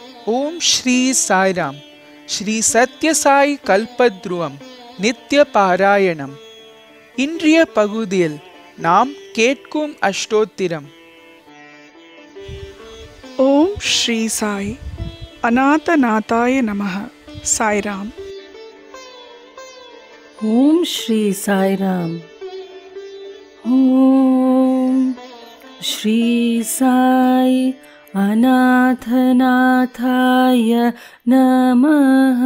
ஓம் ஸ்ரீ சாய்ராம் ஸ்ரீ சத்யசாய் கல்பத்ருவம் நித்ய பாராயணம் இன்றைய பகுதியில் நாம் கேட்கும் அஷ்டோத்திரம் ஓம் ஸ்ரீ சாய் அநாதநாதாய நமः சாய்ராம் ॐ श्री साईराम ॐ श्री साई अनाथनाथाय நமः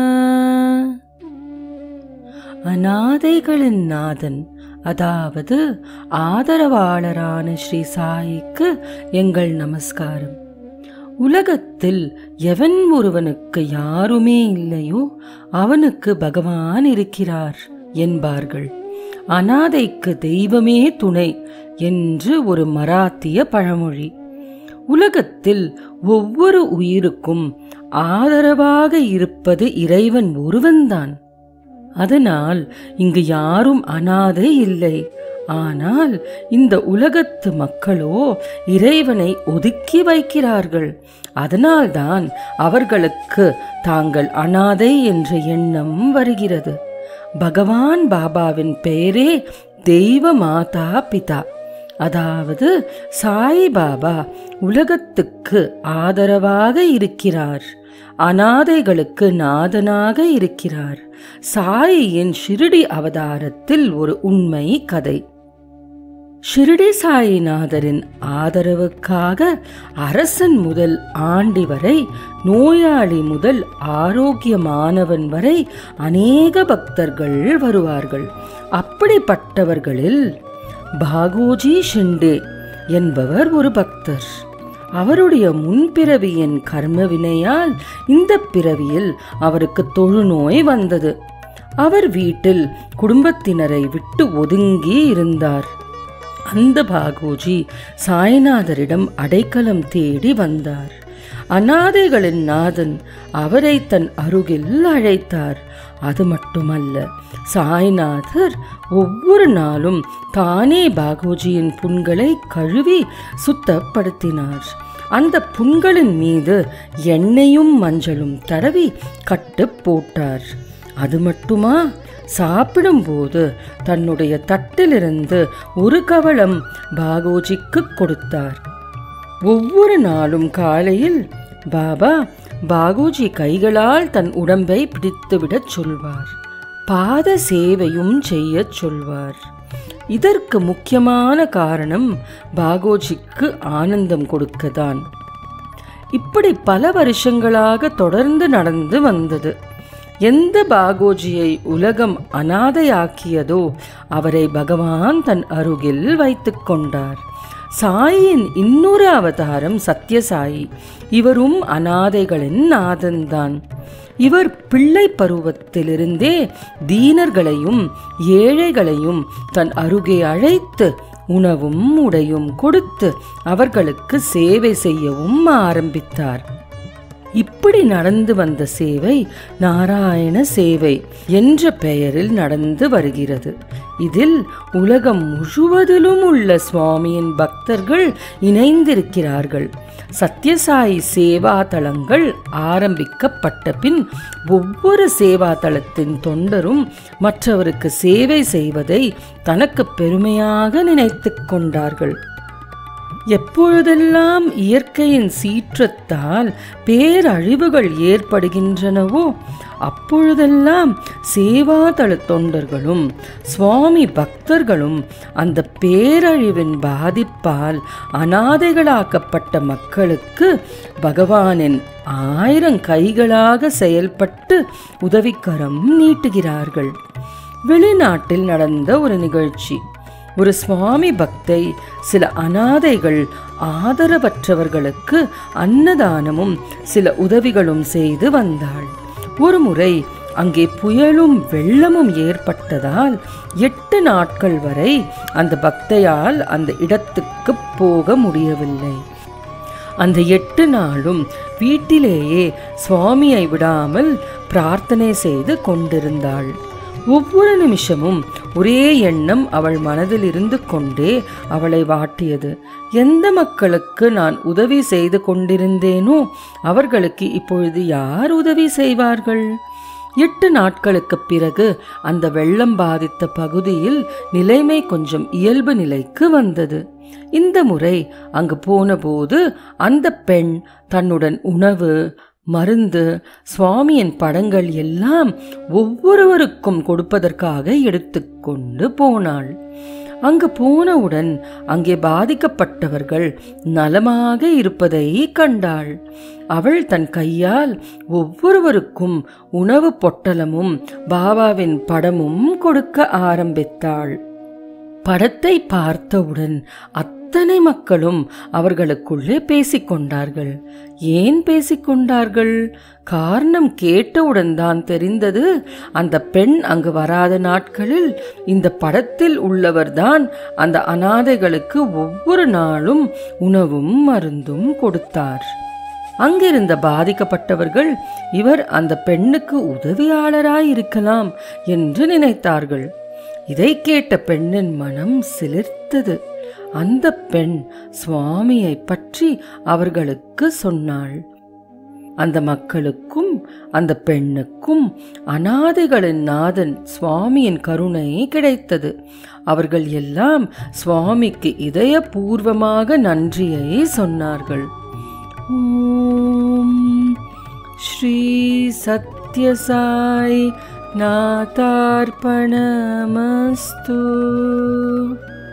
அநாதைகளின் நாதன் அதாவது ஆதரவாளரான ஸ்ரீ சாயிக்கு எங்கள் நமஸ்காரம் உலகத்தில் எவன் ஒருவனுக்கு யாருமே இல்லையோ அவனுக்கு பகவான் இருக்கிறார் என்பார்கள் அனாதைக்கு தெய்வமே துணை என்று ஒரு மராத்திய பழமொழி உலகத்தில் ஒவ்வொரு உயிருக்கும் ஆதரவாக இருப்பது இறைவன் ஒருவன்தான் அதனால் இங்கு யாரும் அனாதை இல்லை ஆனால் இந்த உலகத்து மக்களோ இறைவனை ஒதுக்கி வைக்கிறார்கள் அதனால்தான் அவர்களுக்கு தாங்கள் அனாதை என்ற எண்ணம் வருகிறது பகவான் பாபாவின் பெயரே தெய்வ மாதா பிதா அதாவது சாய் பாபா உலகத்துக்கு ஆதரவாக இருக்கிறார் அனாதைகளுக்கு நாதனாக இருக்கிறார் சாயியின் ஷிரடி அவதாரத்தில் ஒரு உண்மை கதை ஷிரடி சாயிநாதரின் ஆதரவுக்காக அரசன் முதல் ஆண்டி வரை நோயாளி முதல் ஆரோக்கியமானவன் வரை அநேக பக்தர்கள் வருவார்கள் அப்படிப்பட்டவர்களில் பாகோஜி ஷிண்டே என்பவர் ஒரு பக்தர் அவருடைய முன்பிறவியின் கர்ம வினையால் இந்த பிறவியில் அவருக்கு தொழுநோய் வந்தது அவர் வீட்டில் குடும்பத்தினரை விட்டு ஒதுங்கி இருந்தார் அந்த பாகோஜி சாய்நாதரிடம் அடைக்கலம் தேடி வந்தார் அநாதைகளின் நாதன் அவரை தன் அருகில் அழைத்தார் அது மட்டுமல்ல சாய்நாதர் ஒவ்வொரு நாளும் தானே பாகோஜியின் புண்களை கழுவி சுத்தப்படுத்தினார் அந்த புண்களின் மீது எண்ணெயும் மஞ்சளும் தடவி கட்டு போட்டார் அது மட்டுமா சாப்பிடும்போது தன்னுடைய தட்டிலிருந்து ஒரு கவளம் பாகோஜிக்கு கொடுத்தார் ஒவ்வொரு நாளும் காலையில் பாபா பாகோஜி கைகளால் தன் உடம்பை பிடித்துவிடச் சொல்வார் பாத சேவையும் செய்யச் சொல்வார் இதற்கு முக்கியமான காரணம் பாகோஜிக்கு ஆனந்தம் கொடுக்கதான் இப்படி பல வருஷங்களாக தொடர்ந்து நடந்து வந்தது எந்த பாகோஜியை உலகம் அனாதையாக்கியதோ அவரை பகவான் தன் அருகில் வைத்துக் கொண்டார் சாயின் இன்னொரு அவதாரம் சத்யசாயி இவரும் அனாதைகளின் நாதன்தான் இவர் பிள்ளை பருவத்திலிருந்தே தீனர்களையும் ஏழைகளையும் தன் அருகே அழைத்து உணவும் உடையும் கொடுத்து அவர்களுக்கு சேவை செய்யவும் ஆரம்பித்தார் இப்படி நடந்து வந்த சேவை நாராயண சேவை என்ற பெயரில் நடந்து வருகிறது இதில் உலகம் முழுவதிலும் உள்ள சுவாமியின் பக்தர்கள் இணைந்திருக்கிறார்கள் சத்யசாயி சேவா தளங்கள் ஆரம்பிக்கப்பட்ட பின் ஒவ்வொரு சேவா தளத்தின் தொண்டரும் மற்றவருக்கு சேவை செய்வதை தனக்கு பெருமையாக நினைத்துக் கொண்டார்கள் எப்பொழுதெல்லாம் இயற்கையின் சீற்றத்தால் பேரழிவுகள் ஏற்படுகின்றனவோ அப்பொழுதெல்லாம் சேவாதள தொண்டர்களும் சுவாமி பக்தர்களும் அந்த பேரழிவின் பாதிப்பால் அனாதைகளாக்கப்பட்ட மக்களுக்கு பகவானின் ஆயிரம் கைகளாக செயல்பட்டு உதவிக்கரம் நீட்டுகிறார்கள் வெளிநாட்டில் நடந்த ஒரு நிகழ்ச்சி ஒரு சுவாமி பக்தை சில அனாதைகள் ஆதரவற்றவர்களுக்கு அன்னதானமும் சில உதவிகளும் செய்து வந்தாள் ஒரு முறை அங்கே புயலும் வெள்ளமும் ஏற்பட்டதால் எட்டு நாட்கள் வரை அந்த பக்தையால் அந்த இடத்துக்கு போக முடியவில்லை அந்த எட்டு நாளும் வீட்டிலேயே சுவாமியை விடாமல் பிரார்த்தனை செய்து கொண்டிருந்தாள் ஒவ்வொரு நிமிஷமும் ஒரே எண்ணம் அவள் மனதில் இருந்து கொண்டே அவளை வாட்டியது எந்த மக்களுக்கு நான் உதவி செய்து கொண்டிருந்தேனோ அவர்களுக்கு இப்பொழுது யார் உதவி செய்வார்கள் எட்டு நாட்களுக்குப் பிறகு அந்த வெள்ளம் பாதித்த பகுதியில் நிலைமை கொஞ்சம் இயல்பு நிலைக்கு வந்தது இந்த முறை அங்கு போனபோது அந்த பெண் தன்னுடன் உணவு மருந்து சுவாமியின் படங்கள் எல்லாம் ஒவ்வொருவருக்கும் கொடுப்பதற்காக எடுத்துக்கொண்டு போனாள் அங்கு போனவுடன் அங்கே பாதிக்கப்பட்டவர்கள் நலமாக இருப்பதை கண்டாள் அவள் தன் கையால் ஒவ்வொருவருக்கும் உணவு பொட்டலமும் பாபாவின் படமும் கொடுக்க ஆரம்பித்தாள் படத்தை பார்த்தவுடன் அத்தனை மக்களும் அவர்களுக்குள்ளே பேசிக்கொண்டார்கள் ஏன் பேசிக்கொண்டார்கள் காரணம் கேட்டவுடன் தான் தெரிந்தது அந்த பெண் அங்கு வராத நாட்களில் இந்த படத்தில் உள்ளவர்தான் அந்த அனாதைகளுக்கு ஒவ்வொரு நாளும் உணவும் மருந்தும் கொடுத்தார் அங்கிருந்த பாதிக்கப்பட்டவர்கள் இவர் அந்த பெண்ணுக்கு உதவியாளராயிருக்கலாம் என்று நினைத்தார்கள் இதை கேட்ட பெண்ணின் மனம் சிலிர்த்தது அந்த பெண் சுவாமியை பற்றி அவர்களுக்கு சொன்னாள் அந்த மக்களுக்கும் அந்த பெண்ணுக்கும் அனாதைகளின் நாதன் சுவாமியின் கருணை கிடைத்தது அவர்கள் எல்லாம் சுவாமிக்கு இதயபூர்வமாக நன்றியை சொன்னார்கள் ஓம் ஸ்ரீ சத்யசாய் நாதார்ப்பணமஸ்து